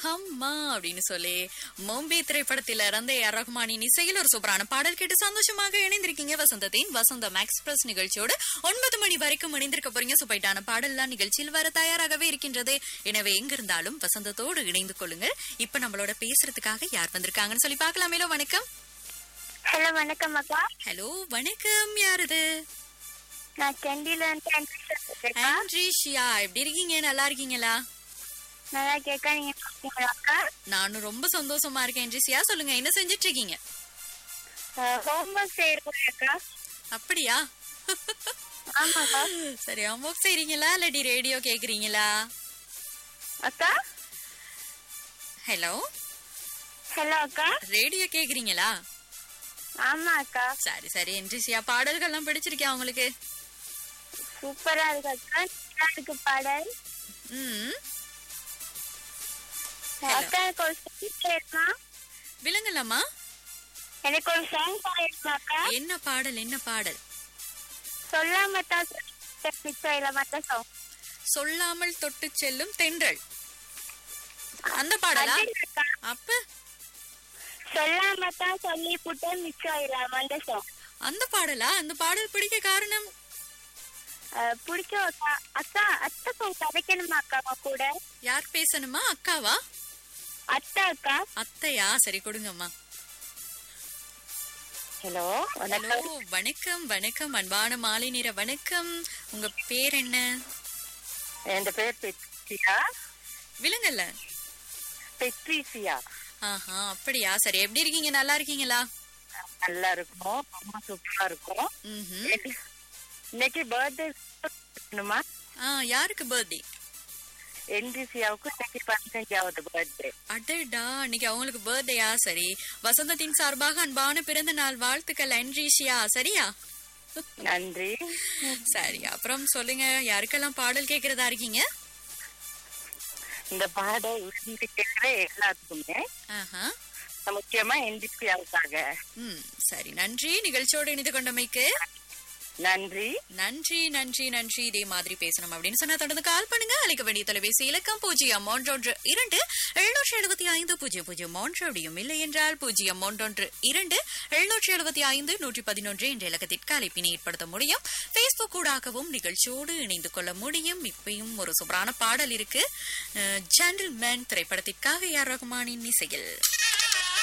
அம்மா அப்படின்னு சொல்லி மும்பை திரைப்படத்தில இறந்த ஏஆர் ரஹ்மானின் இசையில் ஒரு சூப்பரான பாடல் கேட்டு சந்தோஷமாக இணைந்திருக்கீங்க வசந்தத்தின் வசந்தம் எக்ஸ்பிரஸ் நிகழ்ச்சியோடு ஒன்பது மணி வரைக்கும் இணைந்திருக்க போறீங்க சூப்பைட்டான பாடல்லாம் நிகழ்ச்சியில் வர தயாராகவே இருக்கின்றது எனவே எங்க இருந்தாலும் வசந்தத்தோடு இணைந்து கொள்ளுங்கள் இப்ப நம்மளோட பேசுறதுக்காக யார் வந்திருக்காங்கன்னு சொல்லி பார்க்கலாமேலோ வணக்கம் ஹலோ வணக்கம் அக்கா ஹலோ வணக்கம் யார் இது நான் செண்டில இருந்து அனுப்பிச்சிருக்கேன் ஆண்ட்ரிஷியா எப்படி இருக்கீங்க நல்லா இருக்கீங்களா நல்லா கேட்க நீங்க இருக்கீங்களா அக்கா நானும் ரொம்ப சந்தோஷமா இருக்கேன் ஆண்ட்ரிஷியா சொல்லுங்க என்ன செஞ்சிட்டு இருக்கீங்க ஹோம்ஒர்க் செய்யறோம் அக்கா அப்படியா ஆமாக்கா சரி ஹோம்ஒர்க் செய்றீங்களா இல்லாட்டி ரேடியோ கேக்குறீங்களா அக்கா ஹலோ ஹலோ அக்கா ரேடியோ கேக்குறீங்களா ஆமா அக்கா சரி சரி என்ட்ரிசியா பாடல்கள்லாம் பிடிச்சிருக்கா உங்களுக்கு சூப்பரா இருக்கு அக்கா நல்லா இருக்கு பாடல் ம் அக்கா எனக்கு ஒரு சாங் கேட்கணுமா விலங்கலாமா எனக்கு ஒரு சாங் பாடிருக்கா அக்கா என்ன பாடல் என்ன பாடல் சொல்லாம தான் மிச்சம் இல்ல மத்த சாங் சொல்லாமல் தொட்டு செல்லும் தென்றல் அந்த பாடலா அக்கா அப்ப சொல்லாம தான் சொல்லி புட்ட மிச்சம் இல்ல அந்த சாங் அந்த பாடலா அந்த பாடல் பிடிக்க காரணம் பிடிக்கும் அக்கா அக்கா அத்தை போய் கதைக்கணுமா அக்கா உங்க கூட யார் பேசணுமா அக்காவா அத்தை அக்கா அத்தையா சரி கொடுங்கம்மா ஹலோ ஹலோ வணக்கம் வணக்கம் அன்பான மாலை நேர வணக்கம் உங்க பேர் என்ன என் பேர் பெட்ரிசியா விலங்கல்ல பெட்ரிசியா ஆஹா அப்படியா சரி எப்படி இருக்கீங்க நல்லா இருக்கீங்களா நல்லா இருக்கும் அம்மா சூப்பரா இருக்கும் ம்ஹும். இன்னைக்கு பர்த்டே பண்ணுமா ஆ யாருக்கு பர்த்டே என்டிசியாவுக்கு இன்னைக்கு பதினஞ்சாவது பர்த்டே அடடா இன்னைக்கு அவங்களுக்கு பர்த்டேயா சரி வசந்தத்தின் சார்பாக அன்பான பிறந்த நாள் வாழ்த்துக்கள் அன்ரீஷியா சரியா நன்றி சரி அப்புறம் சொல்லுங்க யாருக்கெல்லாம் பாடல் கேக்குறதா இருக்கீங்க இந்த பாடல் விரும்பி கேட்கிற எல்லாத்துக்குமே ஆஹா முக்கியமா என்டிசியாவுக்காக ம் சரி நன்றி நிகழ்ச்சியோடு இணைந்து கொண்டமைக்கு நன்றி நன்றி நன்றி நன்றி இதே மாதிரி பேசணும் அப்படின்னு சொன்னா தொடர்ந்து கால் பண்ணுங்க அழைக்க வேண்டிய தொலைபேசி இலக்கம் பூஜ்ஜியம் ஒன்றொன்று இரண்டு எழுநூற்றி எழுபத்தி ஐந்து பூஜ்ஜியம் பூஜ்ஜியம் ஒன்று அப்படியும் இல்லை என்றால் பூஜ்ஜியம் ஒன்றொன்று இரண்டு எழுநூற்றி எழுபத்தி ஐந்து நூற்றி பதினொன்று என்ற இலக்கத்திற்கு அழைப்பினை ஏற்படுத்த முடியும் பேஸ்புக் ஊடாகவும் நிகழ்ச்சியோடு இணைந்து கொள்ள முடியும் இப்பயும் ஒரு சூப்பரான பாடல் இருக்கு ஜென்டில்மேன் திரைப்படத்திற்காக ஏஆர் ரகுமானின் இசையில்